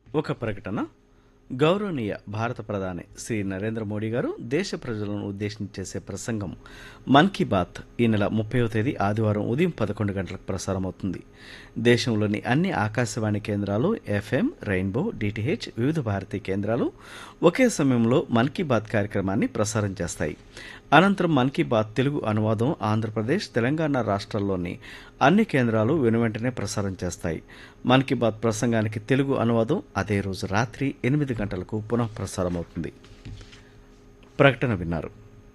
ఒక ప్రకటన గౌరవనీయ భారత ప్రధాని శ్రీ నరేంద్ర మోడీ గారు దేశ ప్రజలను ఉద్దేశించి చేసే ప్రసంగం మన్ కీ బాత్ ఈ నెల ముప్పైవ తేదీ ఆదివారం ఉదయం పదకొండు గంటలకు ప్రసారమవుతుంది దేశంలోని అన్ని ఆకాశవాణి కేంద్రాలు ఎఫ్ఎం రెయిన్బో డిటిహెచ్ వివిధ భారతీ కేంద్రాలు ఒకే సమయంలో మన్ కీ బాత్ కార్యక్రమాన్ని ప్రసారం చేస్తాయి అనంతరం మన్ కీ బాత్ తెలుగు అనువాదం ఆంధ్రప్రదేశ్ తెలంగాణ రాష్ట్రాల్లోని అన్ని కేంద్రాలు వెనువెంటనే ప్రసారం చేస్తాయి మన్ కీ బాత్ ప్రసంగానికి తెలుగు అనువాదం అదే రోజు రాత్రి ఎనిమిది గంటలకు పునః ప్రసారం అవుతుంది ప్రకటన విన్నారు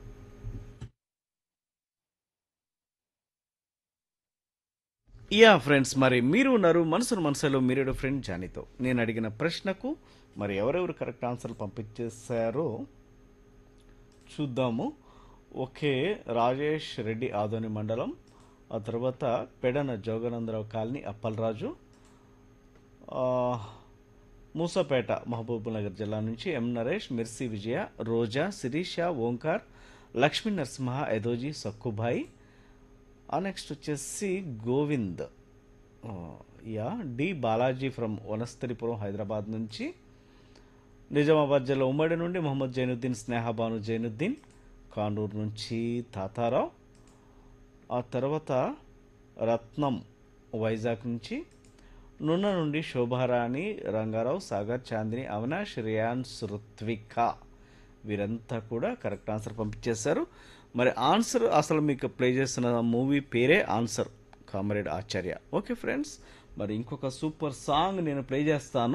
యా ఫ్రెండ్స్ మరి మీరు ఉన్నారు మనసును మనసులో మీరు ఫ్రెండ్ జానీతో నేను అడిగిన ప్రశ్నకు మరి ఎవరెవరు కరెక్ట్ ఆన్సర్లు పంపించేశారో చూద్దాము ఒకే రాజేష్ రెడ్డి ఆదోని మండలం ఆ తర్వాత పెడన జోగనందరావు కాలనీ అప్పలరాజు ఆ, మూసాపేట మహబూబ్ నగర్ జిల్లా నుంచి ఎం నరేష్ మిర్సి విజయ రోజా శిరీష ఓంకార్ లక్ష్మీ నరసింహ ఎదోజీ సక్కుభాయ్ ఆ నెక్స్ట్ వచ్చేసి గోవింద్ ఆ, yeah D Balaji from Vanasthalipuram Hyderabad నుంచి నిజామాబాద్ జిల్లా ఉమ్మడి నుండి మొహమ్మద్ జైనుద్దీన్ స్నేహబాను జైనుద్దీన్ కానూరు నుంచి తాతారావు ఆ తర్వాత రత్నం వైజాగ్ నుంచి నున్న నుండి శోభారాణి రంగారావు సాగర్ చాందిని అవినాష్ రియాన్స్ రుత్విక వీరంతా కూడా కరెక్ట్ ఆన్సర్ పంపించేశారు మరి ఆన్సర్ అసలు మీకు ప్లే చేస్తున్న మూవీ పేరే answer comrade Acharya okay friends మరి ఇంకొక సూపర్ సాంగ్ నేను ప్లే చేస్తాను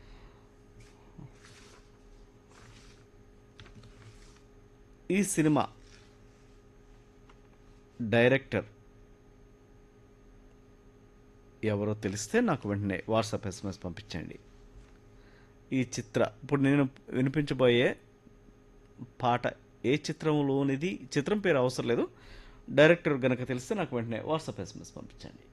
ఈ సినిమా డైరెక్టర్ ఎవరో తెలిస్తే నాకు వెంటనే వాట్సాప్ ఎస్ఎంఎస్ పంపించండి ఈ చిత్ర ఇప్పుడు నేను వినిపించబోయే పాట ఏ చిత్రంలోనిది చిత్రం పేరు అవసరం లేదు డైరెక్టర్ గనక తెలిస్తే నాకు వెంటనే వాట్సాప్ ఎస్ఎంఎస్ పంపించండి